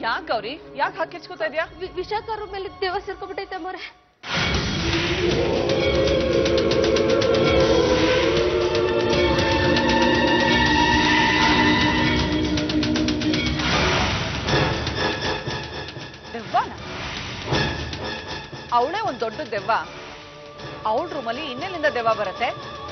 ಯಾಕೆ ಗೌರಿ ಯಾಕೆ ಹಾಕಿ ಕಿಚ್ಕೋತಾ ಇದ್ಯಾ ವಿಷಾಕಾರ ಮೇಲೆ ದೇವ ಸೇರ್ಕೊಂಡ್ಬಿಟ್ಟೈತೆ ಅಮ್ಮವ್ರೆ ದೆವ್ವನ ಅವಳೇ ಒಂದ್ ದೊಡ್ಡ ದೆವ್ವ ಅವಳ ರೂಮಲ್ಲಿ ಇನ್ನೆಲ್ಲಿಂದ ದೆವ್ವ ಬರುತ್ತೆ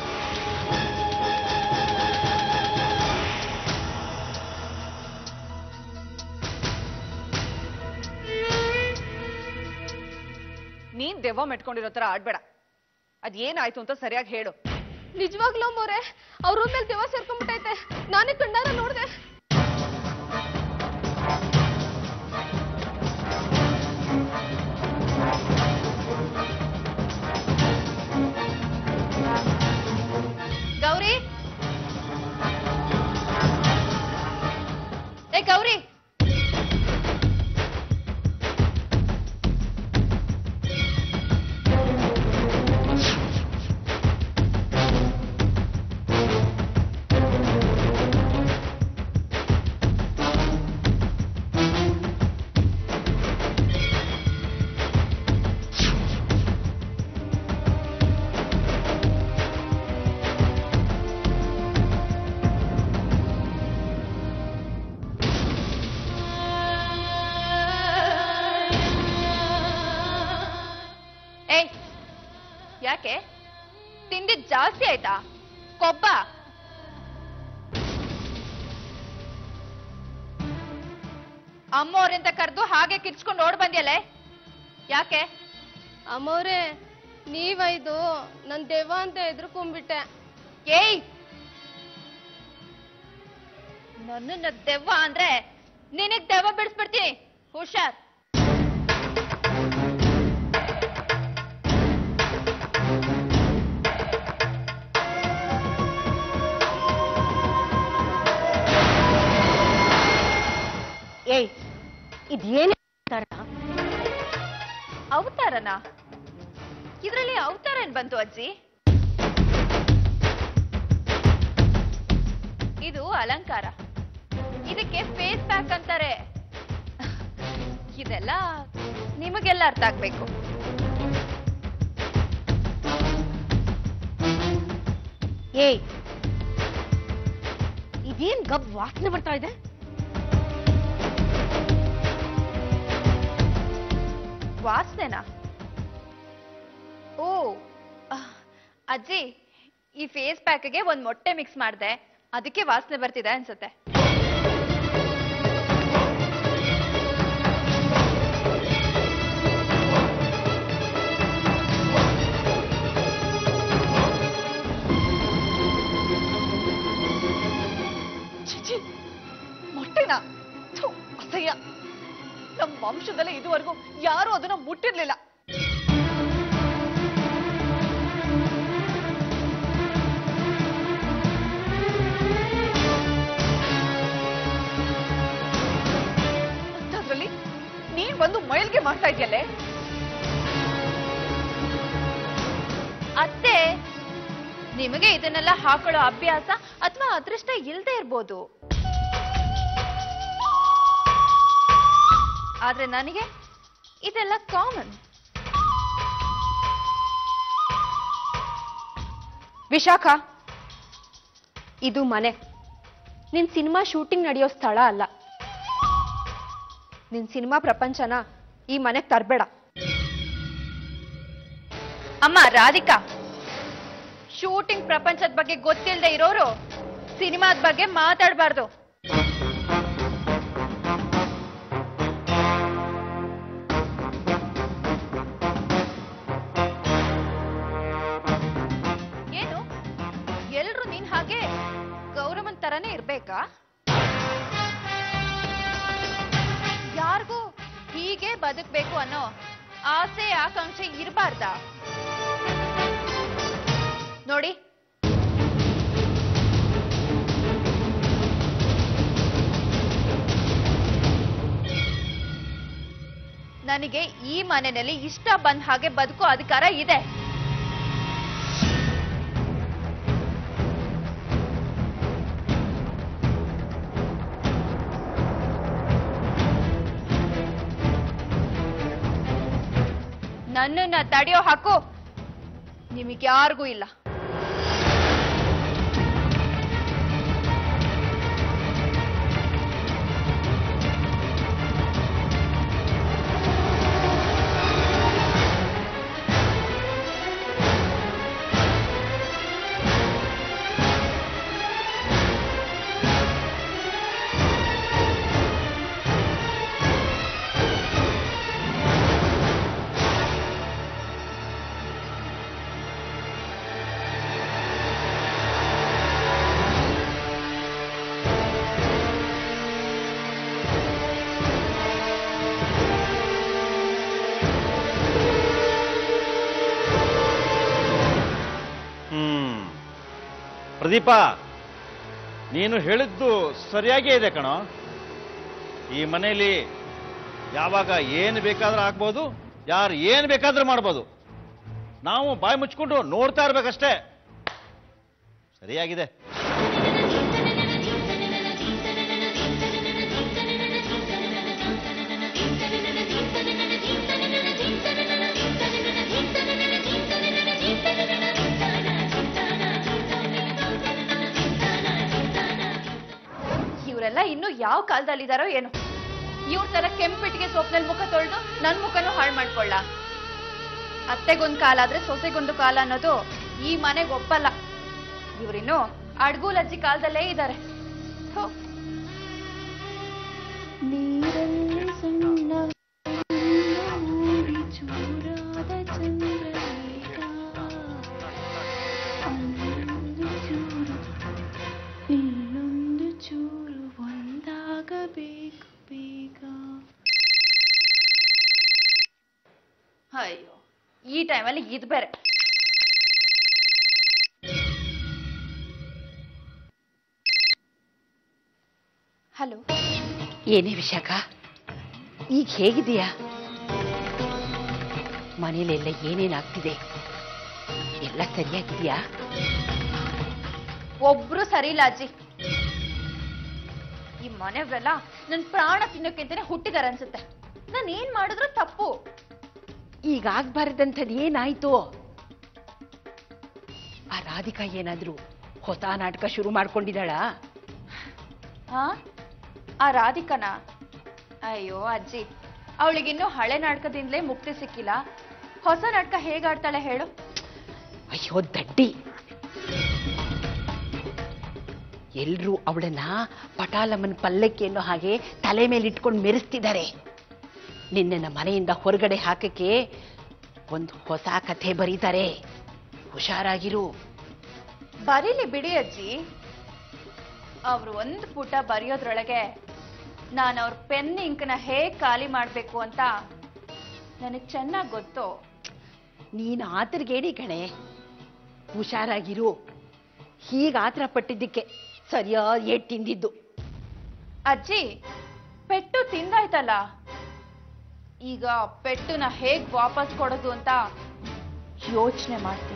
ನೀನ್ ದೆವ್ವ ಮೆಟ್ಕೊಂಡಿರೋ ತರ ಆಡ್ಬೇಡ ಅದೇನಾಯ್ತು ಅಂತ ಸರಿಯಾಗಿ ಹೇಳು ನಿಜವಾಗ್ಲೂ ಅಮ್ಮವ್ರೆ ಅವ್ರ ರೂಮ್ ಮೇಲೆ ದೇವ ಸೇರ್ಕೊಂಡ್ಬಿಟ್ಟೈತೆ ನಾನೇ ಕಣ್ಣಾರ ನೋಡ್ದೆ ಗೌರಿ ಏ ಗೌರಿ ಏಯ್ ಯಾಕೆ ತಿಂದಿದ್ ಜಾಸ್ತಿ ಆಯ್ತಾ ಕೊಬ್ಬ ಅಮ್ಮವ್ರಂತ ಕರೆದು ಹಾಗೆ ಕಿರ್ಚ್ಕೊಂಡು ಓಡ್ ಬಂದ್ಯಲ್ಲೇ ಯಾಕೆ ಅಮ್ಮವ್ರೆ ನೀವೈದು ನನ್ ದೆವ್ವ ಅಂತ ಎದ್ರುಕೊಂಡ್ಬಿಟ್ಟೆ ಏಯ್ ನನ್ನನ್ನ ದೆವ್ವ ಅಂದ್ರೆ ನಿನಗ್ ದೆವ್ವ ಬಿಡಿಸ್ಬಿಡ್ತೀನಿ ಹುಷಾರ್ ಏಯ್ ಇದೇನೇ ಕಾರಣ ಅವತಾರನ ಇದ್ರಲ್ಲಿ ಅವತಾರ ಏನ್ ಬಂತು ಅಜ್ಜಿ ಇದು ಅಲಂಕಾರ ಇದಕ್ಕೆ ಫೇಸ್ ಪ್ಯಾಕ್ ಅಂತಾರೆ ಇದೆಲ್ಲ ನಿಮಗೆಲ್ಲ ಅರ್ಥ ಆಗ್ಬೇಕು ಏಯ್ ಇದೇನ್ ಗಬ್ ವಾಸನೆ ಬರ್ತಾ ಇದೆ ವಾಸನೆನಾ ಓ ಅಹ್, ಅಜ್ಜಿ ಈ ಫೇಸ್ ಪ್ಯಾಕ್ಗೆ ಒಂದ್ ಮೊಟ್ಟೆ ಮಿಕ್ಸ್ ಮಾಡಿದೆ ಅದಕ್ಕೆ ವಾಸನೆ ಬರ್ತಿದೆ ಅನ್ಸುತ್ತೆ ಛೀ, ಮೊಟ್ಟೆನಾ ಥು, ಅಸಹ್ಯ ನಮ್ಮ ವಂಶದಲ್ಲೇ ಇದುವರೆಗೂ ಯಾರು ಅದನ್ನ ಮುಟ್ಟಿರ್ಲಿಲ್ಲ ಅಂಥದ್ರಲ್ಲಿ ನೀನ್ ಬಂದು ಮೈಲ್ಗೆ ಮಾಡ್ತಾ ಇದೆಯಲ್ಲೇ ಅತ್ತೆ ನಿಮಗೆ ಇದನ್ನೆಲ್ಲ ಹಾಕೊಳ್ಳೋ ಅಭ್ಯಾಸ ಅಥವಾ ಅದೃಷ್ಟ ಇಲ್ದೇ ಇರ್ಬೋದು ಆದ್ರೆ ನನಗೆ ಇದೆಲ್ಲ ಕಾಮನ್ ವಿಶಾಖ ಇದು ಮನೆ ನಿನ್ ಸಿನಿಮಾ ಶೂಟಿಂಗ್ ನಡೆಯೋ ಸ್ಥಳ ಅಲ್ಲ ನಿನ್ ಸಿನಿಮಾ ಪ್ರಪಂಚನ ಈ ಮನೆಗ್ ತರ್ಬೇಡ ಅಮ್ಮ ರಾಧಿಕಾ ಶೂಟಿಂಗ್ ಪ್ರಪಂಚದ ಬಗ್ಗೆ ಗೊತ್ತಿಲ್ಲದೆ ಇರೋರು ಸಿನಿಮಾದ ಬಗ್ಗೆ ಮಾತಾಡಬಾರ್ದು ಏನು ಎಲ್ರು ನೀನ್ ಹಾಗೆ ಗೌರವನ್ ತರನೇ ಇರ್ಬೇಕಾ ಯಾರಿಗೂ ಹೀಗೆ ಬದುಕ್ಬೇಕು ಅನ್ನೋ ಆಸೆ ಆಕಾಂಕ್ಷೆ ಇರಬಾರ್ದಾ ನೋಡಿ ನನಗೆ ಈ ಮನೆಯಲ್ಲಿ ಇಷ್ಟ ಬಂದ ಹಾಗೆ ಬದುಕೋ ಅಧಿಕಾರ ಇದೆ ನನ್ನನ್ನ ತಡೆಯೋ ಹಕ್ಕು ನಿಮಗೆ ಯಾರಿಗೂ ಇಲ್ಲ ಹ್ಮ್ ಪ್ರದೀಪ ನೀನು ಹೇಳಿದ್ದು ಸರಿಯಾಗೇ ಇದೆ ಕಣೋ ಈ ಮನೆಯಲ್ಲಿ ಯಾವಾಗ ಏನು ಬೇಕಾದ್ರೂ ಆಗ್ಬೋದು ಯಾರು ಏನು ಬೇಕಾದ್ರೂ ಮಾಡ್ಬೋದು ನಾವು ಬಾಯಿ ಮುಚ್ಕೊಂಡು ನೋಡ್ತಾ ಇರ್ಬೇಕಷ್ಟೇ ಸರಿಯಾಗಿದೆ ಇವರೆಲ್ಲ ಇನ್ನು ಯಾವ ಕಾಲದಲ್ಲಿದಾರೋ ಏನೋ ಇವ್ರ ತರ ಕೆಂಪಿಟ್ಟಿಗೆ ಸೋಪ್ನಲ್ಲಿ ಮುಖ ತೊಳೆದು ನನ್ ಮುಖನೂ ಹಾಳು ಮಾಡ್ಕೊಳ್ಳ ಅತ್ತೆಗೊಂದ್ ಕಾಲ ಆದ್ರೆ ಸೊಸೆಗೊಂದು ಕಾಲ ಅನ್ನೋದು ಈ ಮನೆಗೆ ಒಪ್ಪಲ್ಲ ಇವ್ರಿನ್ನು ಅಡ್ಗೂಲ್ ಅಜ್ಜಿ ಕಾಲದಲ್ಲೇ ಇದ್ದಾರೆ ಥು. ಅಯ್ಯೋ ಈ ಟೈಮಲ್ಲಿ ಇದು ಬೇರೆ ಹಲೋ ಏನೇ ವಿಶಾಖ ಈಗ ಹೇಗಿದೀಯಾ ಮನೇಲೆಲ್ಲ ಏನೇನಾಗ್ತಿದೆ ಎಲ್ಲ ಸರಿಯಾಗಿದೆಯಾ ಒಬ್ರು ಸರಿ ಇಲ್ಲ ಅಜ್ಜಿ ಈ ಮನೆಯವರೆಲ್ಲ ನನ್ ಪ್ರಾಣ ತಿನ್ನೋಕ್ಕಿಂತಾನೆ ಹುಟ್ಟಿದಾರೆ ಅನ್ಸುತ್ತೆ ನಾನು ಏನ್ ಮಾಡಿದ್ರು ತಪ್ಪು ಈಗ ಆಗ್ಬಾರ್ದಂಥದ್ದು ಏನಾಯ್ತು ಆ ರಾಧಿಕಾ ಏನಾದ್ರು ಹೊಸ ನಾಟಕ ಶುರು ಮಾಡ್ಕೊಂಡಿದ್ದಾಳಾ ಹಾ ಆ ರಾಧಿಕನ ಅಯ್ಯೋ ಅಜ್ಜಿ ಅವಳಿಗಿನ್ನೂ ಹಳೆ ನಾಟಕದಿಂದಲೇ ಮುಕ್ತಿ ಸಿಕ್ಕಿಲ್ಲ ಹೊಸ ನಾಟಕ ಹೇಗಾಡ್ತಾಳೆ ಹೇಳು ಅಯ್ಯೋ ದಡ್ಡಿ ಎಲ್ರೂ ಅವಳನ್ನ ಪಟಾಲಮ್ಮನ ಪಲ್ಲಕ್ಕಿ ಅನ್ನೋ ಹಾಗೆ ತಲೆ ಮೇಲೆ ಇಟ್ಕೊಂಡು ಮೆರೆಸ್ತಿದ್ದಾರೆ ನಿನ್ನನ್ನ ಮನೆಯಿಂದ ಹೊರಗಡೆ ಹಾಕಕ್ಕೆ ಒಂದು ಹೊಸ ಕಥೆ ಬರೀತಾರೆ ಹುಷಾರಾಗಿರು ಬರೀಲಿ ಬಿಡಿ ಅಜ್ಜಿ ಅವ್ರು ಒಂದು ಪುಟ ಬರೆಯೋದ್ರೊಳಗೆ ನಾನು ಅವ್ರ ಪೆನ್ ಇಂಕ್ನ ಹೇಗ್ ಖಾಲಿ ಮಾಡ್ಬೇಕು ಅಂತ ನನಗೆ ಚೆನ್ನಾಗಿ ಗೊತ್ತು ನೀನು ಆತರ್ಗೇಡಿ ಕಣೆ ಹುಷಾರಾಗಿರು ಹೀಗೆ ಆತರ ಪಟ್ಟಿದ್ದಕ್ಕೆ ಸರಿಯಾದ ಏಟ್ ತಿಂದಿದ್ದು ಅಜ್ಜಿ ಪೆಟ್ಟು ತಿಂದಾಯ್ತಲ್ಲ ಈಗ ಪೆಟ್ಟುನ ಹೇಗ್ ವಾಪಸ್ ಕೊಡೋದು ಅಂತ ಯೋಚನೆ ಮಾಡ್ತೀನಿ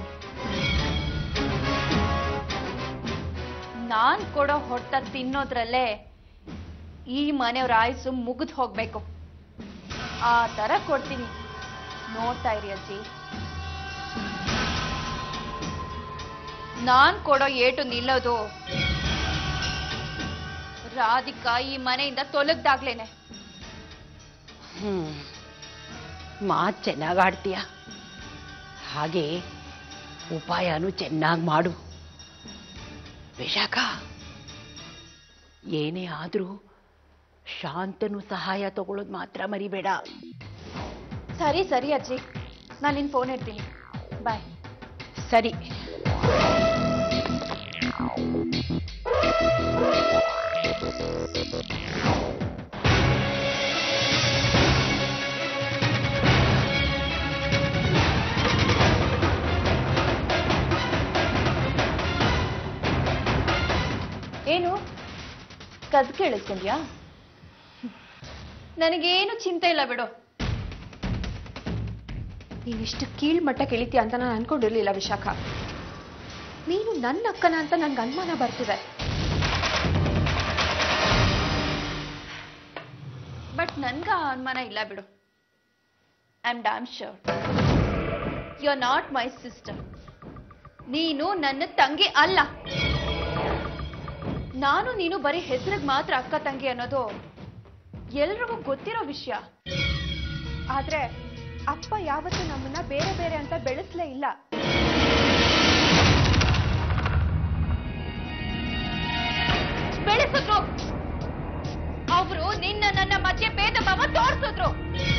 ನಾನ್ ಕೊಡೋ ಹೊಟ್ಟ ತಿನ್ನೋದ್ರಲ್ಲೇ ಈ ಮನೆಯವ್ರ ಆಯುಸ್ಸು ಮುಗಿದು ಹೋಗ್ಬೇಕು ಆ ತರ ಕೊಡ್ತೀನಿ ನೋಡ್ತಾ ಇರಿ ಅಜ್ಜಿ ನಾನ್ ಕೊಡೋ ಏಟು ನಿಲ್ಲೋದು ರಾಧಿಕಾ ಈ ಮನೆಯಿಂದ ತೊಲಗ್ದಾಗ್ಲೇನೆ ಹ್ಮ್ ಮಾತು ಚೆನ್ನಾಗಿ ಆಡ್ತೀಯ ಹಾಗೆ ಉಪಾಯನೂ ಚೆನ್ನಾಗಿ ಮಾಡು ವಿಶಾಖ ಏನೇ ಆದ್ರೂ ಶಾಂತನು ಸಹಾಯ ತಗೊಳ್ಳೋದು ಮಾತ್ರ ಮರಿಬೇಡ ಸರಿ ಸರಿ ಅಜ್ಜಿ ನಾನು ನಿನ್ ಫೋನ್ ಇಡ್ತೀನಿ ಬಾಯ್ ಸರಿ ಏನು ಕದ್ ಕೇಳಿಸ್ಕೊಂಡ್ಯಾ ನನಗೇನು ಚಿಂತೆ ಇಲ್ಲ ಬಿಡು ನೀನಿಷ್ಟು ಕೀಳ್ಮಟ್ಟ ಕೇಳಿತೀಯ ಅಂತ ನಾನು ಅನ್ಕೊಂಡಿರ್ಲಿಲ್ಲ ವಿಶಾಖ ನೀನು ನನ್ನ ಅಕ್ಕನ ಅಂತ ನನ್ಗೆ ಅನುಮಾನ ಬರ್ತಿದೆ ಬಟ್ ನನ್ಗ ಆ ಅನುಮಾನ ಇಲ್ಲ ಬಿಡು I am damn sure you are not my sister ನೀನು ನನ್ನ ತಂಗಿ ಅಲ್ಲ ನಾನು ನೀನು ಬರೀ ಹೆಸರಿಗೆ ಮಾತ್ರ ಅಕ್ಕ ತಂಗಿ ಅನ್ನೋದು ಎಲ್ರಿಗೂ ಗೊತ್ತಿರೋ ವಿಷಯ ಆದ್ರೆ ಅಪ್ಪ ಯಾವತ್ತೂ ನಮ್ಮನ್ನ ಬೇರೆ ಬೇರೆ ಅಂತ ಬೆಳೆಸ್ಲೇ ಇಲ್ಲ ಬೆಳೆಸಿದ್ರು ಅವರು ನಿನ್ನ ನನ್ನ ಮಧ್ಯೆ ಭೇದ ಭಾವ ತೋರಿಸಿದ್ರು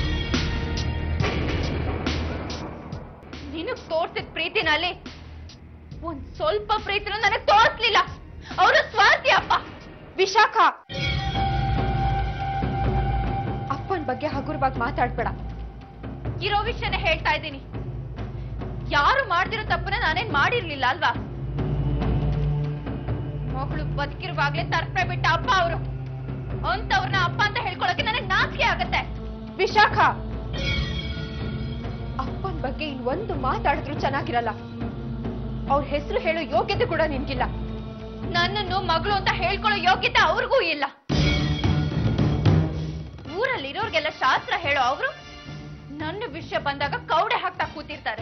ನಿನಗ್ ತೋರ್ಸಿದ ಪ್ರೀತಿನಲ್ಲಿ ಒಂದ್ ಸ್ವಲ್ಪ ಪ್ರೀತಿನೂ ನನಗ್ ತೋರಿಸ್ಲಿಲ್ಲ ಅವರು ಸ್ವಾರ್ಥಿ ಅಪ್ಪ ವಿಶಾಖ ಅಪ್ಪನ ಬಗ್ಗೆ ಹಗುರವಾಗಿ ಮಾತಾಡ್ಬೇಡ ಇರೋ ವಿಷಯನೇ ಹೇಳ್ತಾ ಇದ್ದೀನಿ ಯಾರು ಮಾಡ್ದಿರೋ ತಪ್ಪನ್ನ ನಾನೇನ್ ಮಾಡಿರ್ಲಿಲ್ಲ ಅಲ್ವಾ ಮಗಳು ಬದುಕಿರುವಾಗ್ಲೇ ತರ್ಪೆ ಬಿಟ್ಟ ಅಪ್ಪ ಅವರು ಅಂತವ್ರನ್ನ ಅಪ್ಪ ಅಂತ ಹೇಳ್ಕೊಳಕ್ಕೆ ನನಗ್ ನಾಚಿಕೆ ಆಗತ್ತೆ ವಿಶಾಖ ಅಪ್ಪನ ಬಗ್ಗೆ ಇನ್ ಒಂದು ಮಾತಾಡಿದ್ರು ಚೆನ್ನಾಗಿರಲ್ಲ ಅವ್ರ ಹೆಸರು ಹೇಳೋ ಯೋಗ್ಯತೆ ಕೂಡ ನಿನ್ಗಿಲ್ಲ ನನ್ನನ್ನು ಮಗಳು ಅಂತ ಹೇಳ್ಕೊಳ್ಳೋ ಯೋಗ್ಯತೆ ಅವ್ರಿಗೂ ಇಲ್ಲ ಊರಲ್ಲಿ ಇರೋರ್ಗೆಲ್ಲ ಶಾಸ್ತ್ರ ಹೇಳೋ ಅವರು ನನ್ನ ವಿಷಯ ಬಂದಾಗ ಕೌಡೆ ಹಾಕ್ತಾ ಕೂತಿರ್ತಾರೆ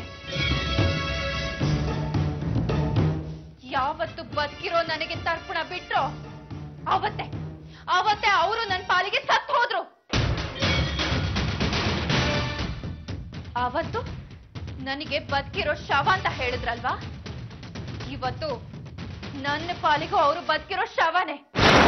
ಯಾವತ್ತು ಬದುಕಿರೋ ನನಗೆ ತರ್ಪಣ ಬಿಟ್ರೋ ಅವತ್ತೆ ಅವತ್ತೆ ಅವರು ನನ್ನ ಪಾಲಿಗೆ ಸತ್ತು ಹೋದ್ರು ಅವತ್ತು ನನಗೆ ಬದುಕಿರೋ ಶವ ಅಂತ ಹೇಳಿದ್ರಲ್ವಾ ಇವತ್ತು ನನ್ನ ಪಾಲಿಗೂ ಅವರು ಬದುಕಿರೋ ಶವನೇ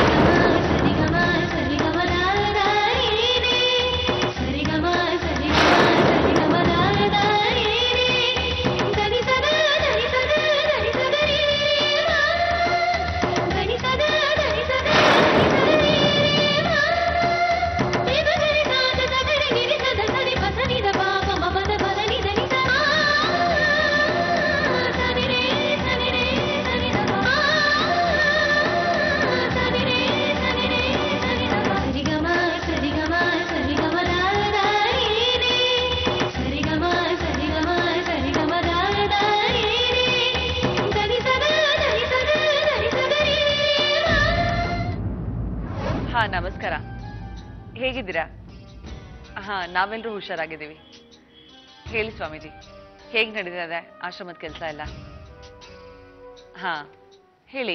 ಹಾ ನಮಸ್ಕಾರ ಹೇಗಿದ್ದೀರಾ ಹಾ ನಾವೆಲ್ಲರೂ ಹುಷಾರಾಗಿದ್ದೀವಿ ಹೇಳಿ ಸ್ವಾಮೀಜಿ ಹೇಗೆ ನಡೀತಿದೆ ಆಶ್ರಮದ ಕೆಲಸ ಎಲ್ಲ ಹಾ ಹೇಳಿ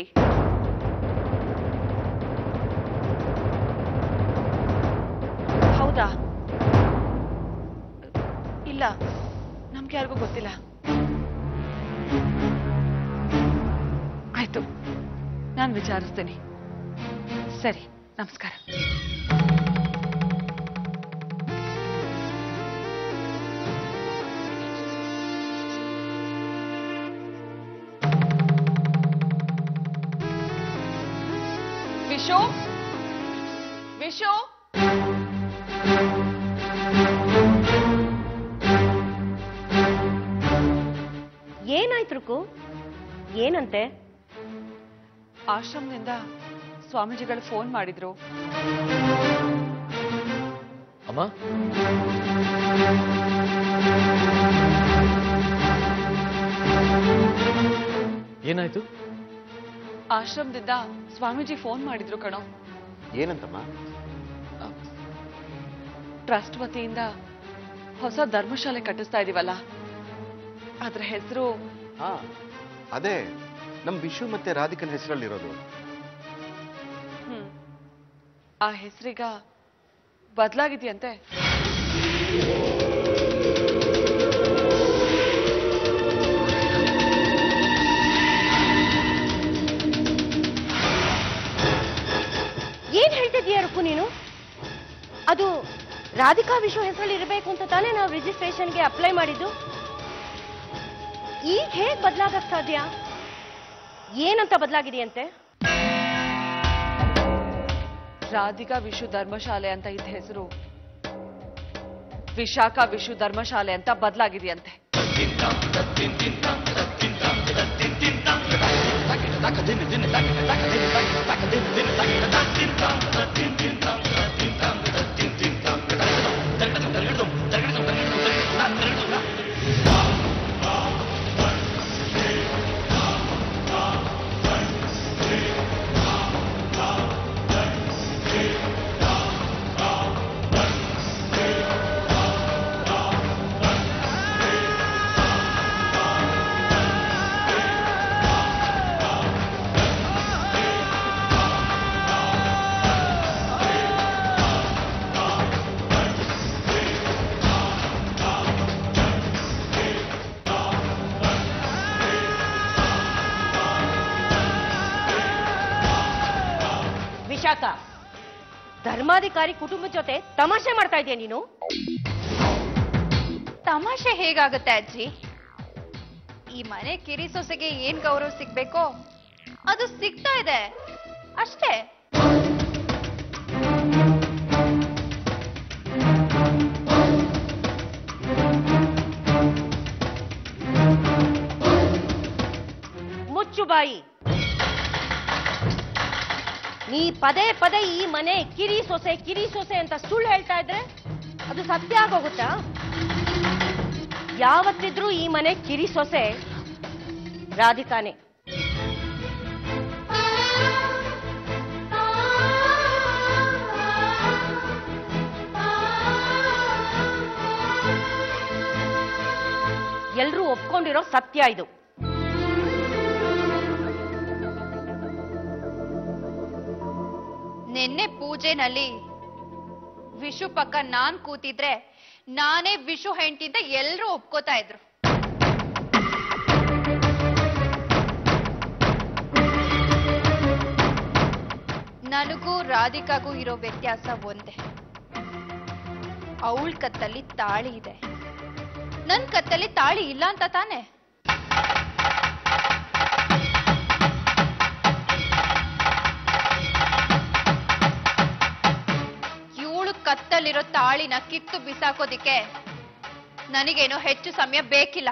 ಹೌದಾ ಇಲ್ಲ ನಮ್ಗೆ ಯಾರಿಗೂ ಗೊತ್ತಿಲ್ಲ ಆಯ್ತು ನಾನು ವಿಚಾರಿಸ್ತೀನಿ ಸರಿ ನಮಸ್ಕಾರ ವಿಶು ವಿಶು ಏನಾಯ್ತು ರುಕು ಏನಂತೆ ಆಶ್ರಮದಿಂದ ಸ್ವಾಮೀಜಿಗಳು ಫೋನ್ ಮಾಡಿದ್ರು ಅಮ್ಮ ಏನಾಯ್ತು ಆಶ್ರಮದಿಂದ ಸ್ವಾಮೀಜಿ ಫೋನ್ ಮಾಡಿದ್ರು ಕಣೋ ಏನಂತಮ್ಮ ಟ್ರಸ್ಟ್ ವತಿಯಿಂದ ಹೊಸ ಧರ್ಮಶಾಲೆ ಕಟ್ಟಿಸ್ತಾ ಇದೀವಲ್ಲ ಅದ್ರ ಹೆಸರು ಹಾ ಅದೇ ನಮ್ ವಿಶು ಮತ್ತೆ ರಾಧಿಕನ್ ಹೆಸರಲ್ಲಿರೋದು ಹ್ಮ್ ಆ ಹೆಸರೀಗ ಬದಲಾಗಿದೆಯಂತೆ ಏನ್ ಹೇಳ್ತಿದ್ಯಾ ರುಕು ನೀನು ಅದು ರಾಧಿಕಾ ವಿಶ್ವ ಹೆಸರಲ್ಲಿ ಇರಬೇಕು ಅಂತ ತಾನೇ ನಾವು ರಿಜಿಸ್ಟ್ರೇಷನ್ಗೆ ಅಪ್ಲೈ ಮಾಡಿದ್ದು ಈಗ ಹೇಗ್ ಬದಲಾಗಕ್ ಸಾಧ್ಯ ಏನಂತ ಬದಲಾಗಿದೆಯಂತೆ ರಾಧಿಕಾ ವಿಶ್ವ ಧರ್ಮಶಾಲೆ ಅಂತ ಇದ್ದ ಹೆಸರು ವಿಶಾಖ ವಿಶ್ವ ಧರ್ಮಶಾಲೆ ಅಂತ ಬದಲಾಗಿದೆಯಂತೆ ವಿಶಾಖ ಧರ್ಮಾಧಿಕಾರಿ ಕುಟುಂಬದ ಜೊತೆ ತಮಾಷೆ ಮಾಡ್ತಾ ಇದೀಯ ನೀನು ತಮಾಷೆ ಹೇಗಾಗುತ್ತೆ ಅಜ್ಜಿ ಈ ಮನೆ ಕಿರಿ ಸೊಸೆಗೆ ಏನ್ ಗೌರವ ಸಿಗ್ಬೇಕೋ ಅದು ಸಿಗ್ತಾ ಇದೆ ಅಷ್ಟೇ ಮುಚ್ಚು ಬಾಯಿ ನೀ ಪದೇ ಪದೇ ಈ ಮನೆ ಕಿರಿ ಸೊಸೆ ಕಿರಿ ಸೊಸೆ ಅಂತ ಸುಳ್ಳು ಹೇಳ್ತಾ ಇದ್ರೆ ಅದು ಸತ್ಯ ಆಗೋಗುತ್ತಾ ಯಾವತ್ತಿದ್ರೂ ಈ ಮನೆ ಕಿರಿ ಸೊಸೆ ರಾಧಿಕಾನೆ ಎಲ್ರೂ ಒಪ್ಕೊಂಡಿರೋ ಸತ್ಯ ಇದು ನಿನ್ನೆ ಪೂಜೆನಲ್ಲಿ ವಿಷು ಪಕ್ಕ ನಾನ್ ಕೂತಿದ್ರೆ ನಾನೇ ವಿಷು ಹೆಂಡತಿಂದ ಎಲ್ರೂ ಒಪ್ಕೋತಾ ಇದ್ರು ನನಗೂ ರಾಧಿಕಾಗೂ ಇರೋ ವ್ಯತ್ಯಾಸ ಒಂದೇ ಅವಳ ಕತ್ತಲ್ಲಿ ತಾಳಿ ಇದೆ ನನ್ ಕತ್ತಲ್ಲಿ ತಾಳಿ ಇಲ್ಲ ಅಂತ ತಾನೆ ಇವಳು ಕತ್ತಲ್ಲಿರೋ ತಾಳಿನ ಕಿತ್ತು ಬಿಸಾಕೋದಿಕ್ಕೆ ನನಗೇನು ಹೆಚ್ಚು ಸಮಯ ಬೇಕಿಲ್ಲ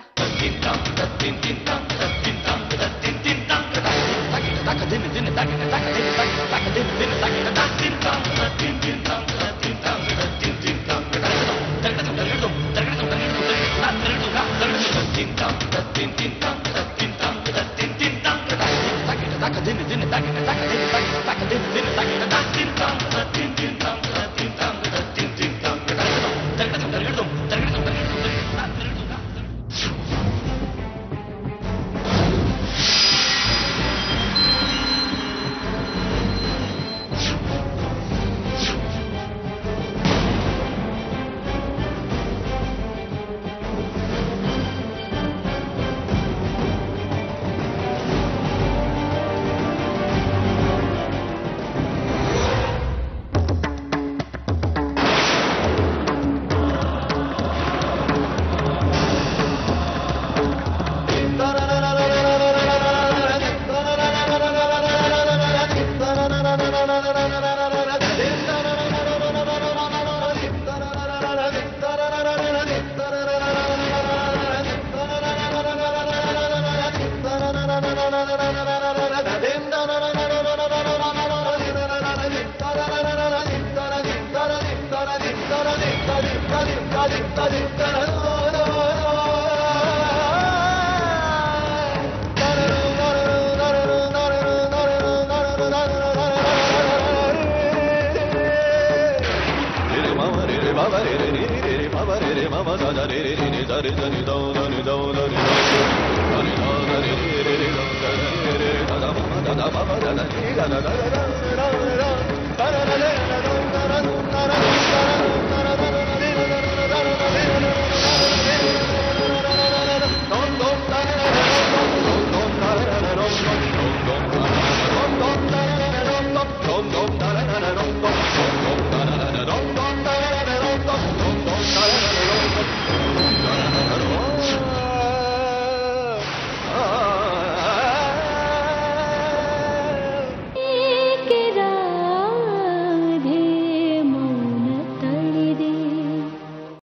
da da da da da da da da da da da da da da da da da